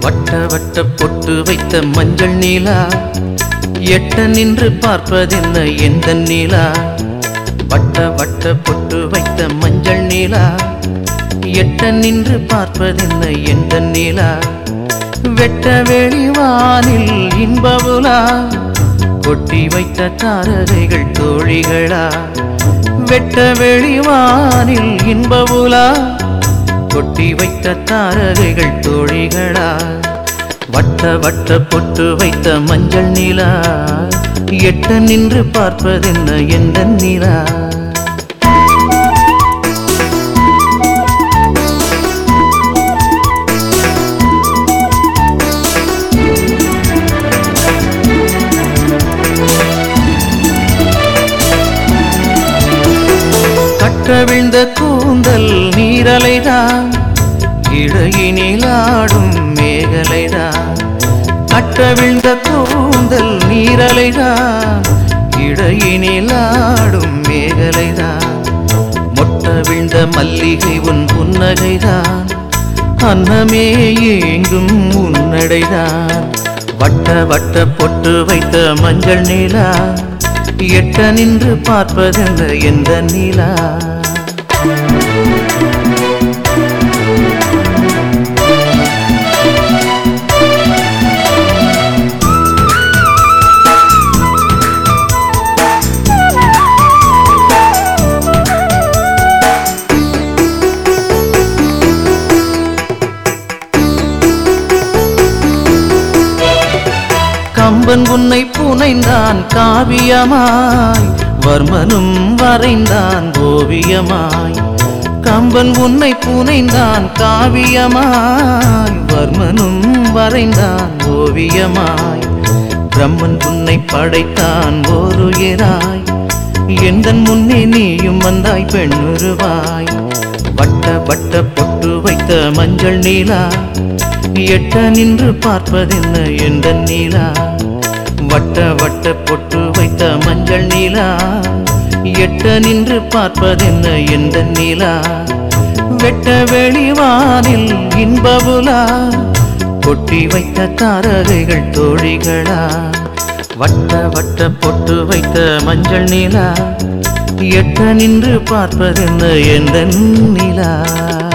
வட்ட வட்ட பொட்டு வைத்த மஞ்சள் நீலா எட்ட நின்று பார்ப்பதென்ன எந்த நீலா வட்ட வட்ட பொட்டு வைத்த மஞ்சள் நீலா எட்ட நின்று பார்ப்பதென்ன எந்த நீலா வெட்ட வெளிவானில் இன்பவுலா கொட்டி வைத்த தாரகைகள் தோழிகளா வெட்ட வெளிவானில் இன்பவுலா கொட்டி வைத்த தாரகைகள் தோழிகளா வட்ட வட்ட பொட்டு வைத்த மஞ்சள் நிலா எட்ட நின்று பார்ப்பதென்ன எந்த நிலா கட்டவிழ்ந்த கூந்தல் நீரலைதான் இடையினில் ஆடும் மேகலைதான் கட்டவிழ்ந்த கூந்தல் நீரலைதான் இடையினில் ஆடும் மேகலைதான் மொட்ட விழுந்த மல்லிகை உன் புன்னகைதான் அன்னமே ஏங்கும் உன்னடைதான் வட்ட வட்ட பொட்டு வைத்த மஞ்சள் நீலா எட்ட நின்று பார்ப்பதென்ன எந்த நீலா கம்பன் உன்னை புனைந்தான் காவியமாய் வர்மனும் வரைந்தான் ஓவியமாய் கம்பன் உன்னை புனைந்தான் காவியமாய் வர்மனும் வரைந்தான் ஓவியமாய் பிரம்மன் உன்னை படைத்தான் ஓருயிராய் எந்தன் முன்னே நீயும் வந்தாய் பெண்ணுருவாய் வட்ட வட்ட பொட்டு வைத்த மஞ்சள் நீலா எட்ட நின்று பார்ப்பதென்ன எந்த நீலா வட்ட வட்ட பொட்டு வைத்த மஞ்சள் நீலா எட்ட நின்று பார்ப்பதென்ன எந்த நீலா வெட்ட வெளிவானில் இன்பபுலா கொட்டி வைத்த தாரகைகள் தோழிகளா வட்ட வட்ட பொட்டு வைத்த மஞ்சள் நீலா எட்ட நின்று பார்ப்பதென்ன எந்த நிலா